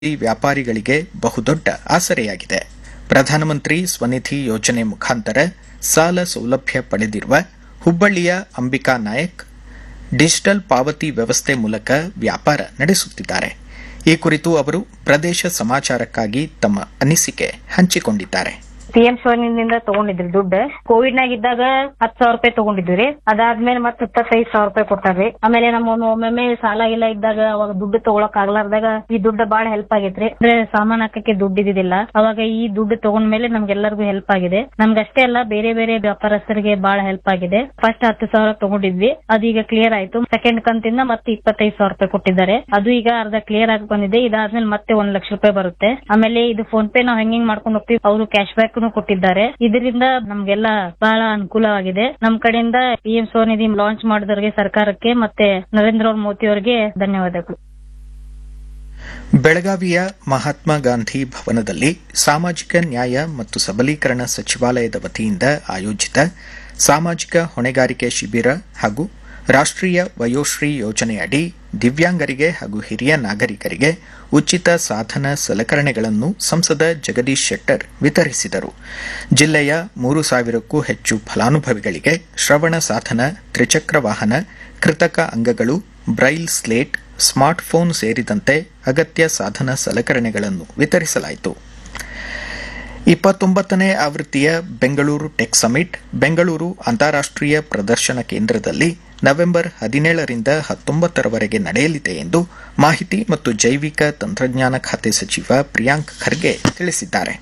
ವ್ಯಾಪಾರಿಗಳಿಗೆ ಬಹುದೊಡ್ಡ ಆಸರೆಯಾಗಿದೆ ಪ್ರಧಾನಮಂತ್ರಿ ಸ್ವನಿಧಿ ಯೋಜನೆ ಮುಖಾಂತರ ಸಾಲ ಸೌಲಭ್ಯ ಪಡೆದಿರುವ ಹುಬ್ಬಳ್ಳಿಯ ಅಂಬಿಕಾ ನಾಯಕ್ ಡಿಜಿಟಲ್ ಪಾವತಿ ವ್ಯವಸ್ಥೆ ಮೂಲಕ ವ್ಯಾಪಾರ ನಡೆಸುತ್ತಿದ್ದಾರೆ ಈ ಕುರಿತು ಅವರು ಪ್ರದೇಶ ಸಮಾಚಾರಕ್ಕಾಗಿ ತಮ್ಮ ಅನಿಸಿಕೆ ಹಂಚಿಕೊಂಡಿದ್ದಾರೆ ಪಿಎಂ ಸ್ವನಿಧಿಯಿಂದ ತಗೊಂಡಿದ್ರಿ ದುಡ್ಡು ಕೋವಿಡ್ ನಾಗ ಇದ್ದಾಗ ಹತ್ ಸಾವಿರ ರೂಪಾಯಿ ತಗೊಂಡಿದ್ವಿ ಅದಾದ್ಮೇಲೆ ಮತ್ತೆ ಇಪ್ಪತ್ತೈದು ಸಾವಿರ ರೂಪಾಯಿ ಕೊಟ್ಟಾರ್ರಿ ಆಮೇಲೆ ನಮ್ಮ ಒಮ್ಮೊಮ್ಮೆ ಸಾಲ ಇಲ್ಲ ಇದ್ದಾಗ ಅವಾಗ ದುಡ್ಡು ತಗೊಳಕ್ ಆಗ್ಲಾರ್ದಾಗ ಈ ದುಡ್ಡು ಬಾಳ ಹೆಲ್ಪ್ ಆಗೈತ್ರಿ ಅಂದ್ರೆ ಸಾಮಾನ್ ಹಾಕಕ್ಕೆ ದುಡ್ಡು ಇದ್ದಿದ್ದಿಲ್ಲ ಅವಾಗ ಈ ದುಡ್ಡು ತಗೊಂಡ್ಮೇಲೆ ನಮ್ಗೆಲ್ಲರಿಗೂ ಹೆಲ್ಪ್ ಆಗಿದೆ ನಮ್ಗಷ್ಟೇ ಅಲ್ಲ ಬೇರೆ ಬೇರೆ ವ್ಯಾಪಾರಸ್ಥರಿಗೆ ಬಾಳ ಹೆಲ್ಪ್ ಆಗಿದೆ ಫಸ್ಟ್ ಹತ್ತು ಸಾವಿರ ತಗೊಂಡಿದ್ವಿ ಅದು ಈಗ ಕ್ಲಿಯರ್ ಆಯ್ತು ಸೆಕೆಂಡ್ ಕಂತಿಂದ ಮತ್ತೆ ಇಪ್ಪತ್ತೈದು ಸಾವಿರ ರೂಪಾಯಿ ಕೊಟ್ಟಿದ್ದಾರೆ ಅದು ಈಗ ಅರ್ಧ ಕ್ಲಿಯರ್ ಆಗಿ ಬಂದಿದೆ ಇದಾದ್ಮೇಲೆ ಮತ್ತೆ ಒಂದ್ ಲಕ್ಷ ರೂಪಾಯಿ ಬರುತ್ತೆ ಆಮೇಲೆ ಇದು ಫೋನ್ ಪೇ ನಾವು ಹೆಂಗ್ ಮಾಡ್ಕೊಂಡು ಹೋಗ್ತೀವಿ ಅವರು ಕ್ಯಾಶ್ ಬ್ಯಾಕ್ ಕೊಟ್ಟಿದ್ದಾರೆ ಇದರಿಂದ ನಮ್ಗೆಲ್ಲ ಬಹಳ ಅನುಕೂಲವಾಗಿದೆ ನಮ್ ಕಡೆಯಿಂದ ಪಿಎಂ ಸ್ವನಿಧಿ ಲಾಂಚ್ ಮಾಡಿದವರಿಗೆ ಸರ್ಕಾರಕ್ಕೆ ಮತ್ತೆ ನರೇಂದ್ರ ಮೋದಿ ಅವರಿಗೆ ಧನ್ಯವಾದಗಳು ಬೆಳಗಾವಿಯ ಮಹಾತ್ಮ ಗಾಂಧಿ ಭವನದಲ್ಲಿ ಸಾಮಾಜಿಕ ನ್ಯಾಯ ಮತ್ತು ಸಬಲೀಕರಣ ಸಚಿವಾಲಯದ ವತಿಯಿಂದ ಆಯೋಜಿತ ಸಾಮಾಜಿಕ ಹೊಣೆಗಾರಿಕೆ ಶಿಬಿರ ಹಾಗೂ ರಾಷ್ಟೀಯ ವಯೋಶ್ರೀ ಯೋಜನೆಯಡಿ ದಿವ್ಯಾಂಗರಿಗೆ ಹಾಗೂ ಹಿರಿಯ ನಾಗರಿಕರಿಗೆ ಉಚಿತ ಸಾಧನ ಸಲಕರಣೆಗಳನ್ನು ಸಂಸದ ಜಗದೀಶ್ ಶೆಟ್ಟರ್ ವಿತರಿಸಿದರು ಜಿಲ್ಲೆಯ ಮೂರು ಸಾವಿರಕ್ಕೂ ಹೆಚ್ಚು ಫಲಾನುಭವಿಗಳಿಗೆ ಶ್ರವಣ ಸಾಧನ ತ್ರಿಚಕ್ರ ವಾಹನ ಕೃತಕ ಅಂಗಗಳು ಬ್ರೈಲ್ ಸ್ಲೇಟ್ ಸ್ಮಾರ್ಟ್ಫೋನ್ ಸೇರಿದಂತೆ ಅಗತ್ಯ ಸಾಧನ ಸಲಕರಣೆಗಳನ್ನು ವಿತರಿಸಲಾಯಿತು ಇಪ್ಪತ್ತೊಂಬತ್ತನೇ ಆವೃತ್ತಿಯ ಬೆಂಗಳೂರು ಟೆಕ್ ಸಮಿಟ್ ಬೆಂಗಳೂರು ಅಂತಾರಾಷ್ಟೀಯ ಪ್ರದರ್ಶನ ಕೇಂದ್ರದಲ್ಲಿ ನವೆಂಬರ್ ಹದಿನೇಳರಿಂದ ಹತ್ತೊಂಬತ್ತರವರೆಗೆ ನಡೆಯಲಿದೆ ಎಂದು ಮಾಹಿತಿ ಮತ್ತು ಜೈವಿಕ ತಂತ್ರಜ್ಞಾನ ಖಾತೆ ಸಚಿವ ಪ್ರಿಯಾಂಕ್ ಖರ್ಗೆ ತಿಳಿಸಿದ್ದಾರೆ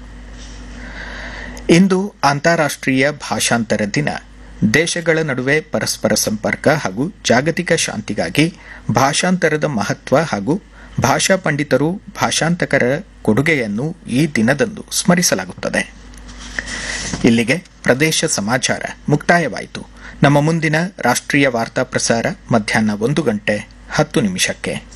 ಇಂದು ಅಂತಾರಾಷ್ಟೀಯ ಭಾಷಾಂತರ ದಿನ ದೇಶಗಳ ನಡುವೆ ಪರಸ್ಪರ ಸಂಪರ್ಕ ಹಾಗೂ ಜಾಗತಿಕ ಶಾಂತಿಗಾಗಿ ಭಾಷಾಂತರದ ಮಹತ್ವ ಹಾಗೂ ಭಾಷಾ ಪಂಡಿತರು ಭಾಷಾಂತಕರ ಕೊಡುಗೆಯನ್ನು ಈ ದಿನದಂದು ಸ್ಮರಿಸಲಾಗುತ್ತದೆ ಇಲ್ಲಿಗೆ ಪ್ರದೇಶ ಸಮಾಚಾರ ಮುಕ್ತಾಯವಾಯಿತು ನಮ್ಮ ಮುಂದಿನ ರಾಷ್ಟ್ರೀಯ ವಾರ್ತಾ ಪ್ರಸಾರ ಮಧ್ಯಾಹ್ನ ಒಂದು ಗಂಟೆ ಹತ್ತು ನಿಮಿಷಕ್ಕೆ